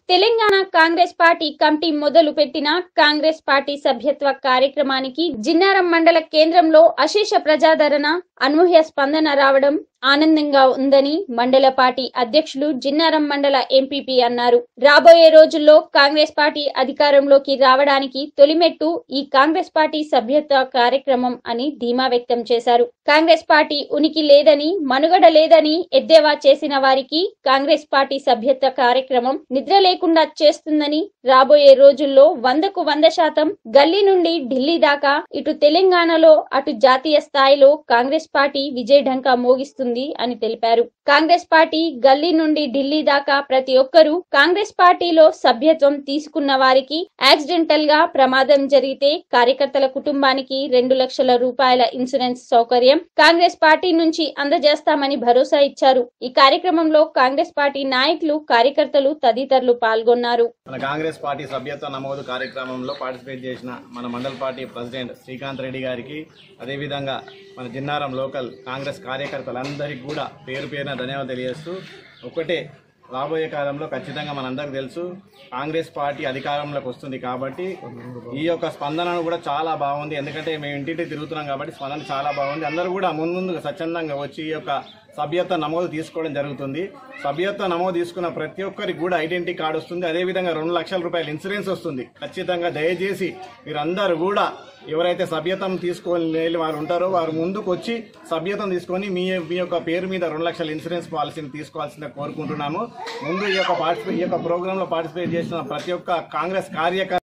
Telangana Congress party committee మొదలు పెట్టిన Congress party సభ్యత్వ కార్యక్రమానికి జిన్నారం మండల కేంద్రంలో అశేష ప్రజాదరణ అనూహ్య స్పందన రావడం ఆనందంగా ఉందని మండల పార్టీ అధ్యక్షులు జిన్నారం మండల ఎంపీపీ అన్నారు రాబోయే రోజుల్లో కాంగ్రెస్ పార్టీ అధికారంలోకి రావడానికి తొలిమెట్టు ఈ కాంగ్రెస్ పార్టీ సభ్యత్వ కార్యక్రమం అని ధీమా వ్యక్తం చేశారు కాంగ్రెస్ పార్టీ ఉనికి లేదని మనుగడ లేదని ఎద్దేవా చేసిన వారికి కాంగ్రెస్ పార్టీ సభ్యత్వ కార్యక్రమం నిద్ర లేకుండా చేస్తుందని రాబోయే రోజుల్లో వందకు వంద శాతం గల్లీ నుండి ఢిల్లీ దాకా ఇటు తెలంగాణలో అటు జాతీయ స్థాయిలో కాంగ్రెస్ పార్టీ విజయ ఢంకా మోగిస్తుంది అని తెలిపారు కాంగ్రెస్ పార్టీ గల్లీ నుండి ఢిల్లీ దాకా ప్రతి ఒక్కరూ కాంగ్రెస్ పార్టీలో సభ్యత్వం తీసుకున్న వారికి యాక్సిడెంటల్ గా ప్రమాదం జరిగితే కార్యకర్తల కుటుంబానికి రెండు లక్షల రూపాయల ఇన్సూరెన్స్ సౌకర్యం కాంగ్రెస్ పార్టీ నుంచి అందజేస్తామని భరోసా ఇచ్చారు ఈ కార్యక్రమంలో కాంగ్రెస్ పార్టీ నాయకులు కార్యకర్తలు తదితరులు పాల్గొన్నారు మన కాంగ్రెస్ పార్టీ సభ్యత్వ నమోదు కార్యక్రమంలో పార్టిసిపేట్ చేసిన మన మండల పార్టీ ప్రెసిడెంట్ శ్రీకాంత్ రెడ్డి గారికి అదేవిధంగా మన జిన్నారం లోకల్ కాంగ్రెస్ కార్యకర్తలందరికీ కూడా పేరు పేరున ధన్యవాదాలు తెలియజేస్తూ ఒకటే రాబోయే కాలంలో ఖచ్చితంగా మనందరికీ తెలుసు కాంగ్రెస్ పార్టీ అధికారంలోకి వస్తుంది కాబట్టి ఈ యొక్క స్పందన కూడా చాలా బాగుంది ఎందుకంటే మేము ఇంటింటి తిరుగుతున్నాం కాబట్టి స్పందన చాలా బాగుంది అందరూ కూడా ముందు స్వచ్ఛందంగా వచ్చి ఈ యొక్క సభ్యత్వ నమోదు తీసుకోవడం జరుగుతుంది సభ్యత్వ నమోదు తీసుకున్న ప్రతి ఒక్కరికి కూడా ఐడెంటిటీ కార్డు వస్తుంది అదేవిధంగా రెండు లక్షల రూపాయల ఇన్సూరెన్స్ వస్తుంది ఖచ్చితంగా దయచేసి మీరందరూ కూడా ఎవరైతే సభ్యత్వం తీసుకొని వారు ఉంటారో వారు ముందుకు వచ్చి సభ్యత్వం తీసుకొని మీ మీ యొక్క పేరు మీద రెండు లక్షల ఇన్సూరెన్స్ పాలసీని తీసుకోవాల్సిందిగా కోరుకుంటున్నాము ముందు ఈ యొక్క పార్టిసిపేట్ ఈ యొక్క ప్రోగ్రాంలో పార్టిసిపేట్ చేసిన ప్రతి ఒక్క కాంగ్రెస్ కార్యకర్త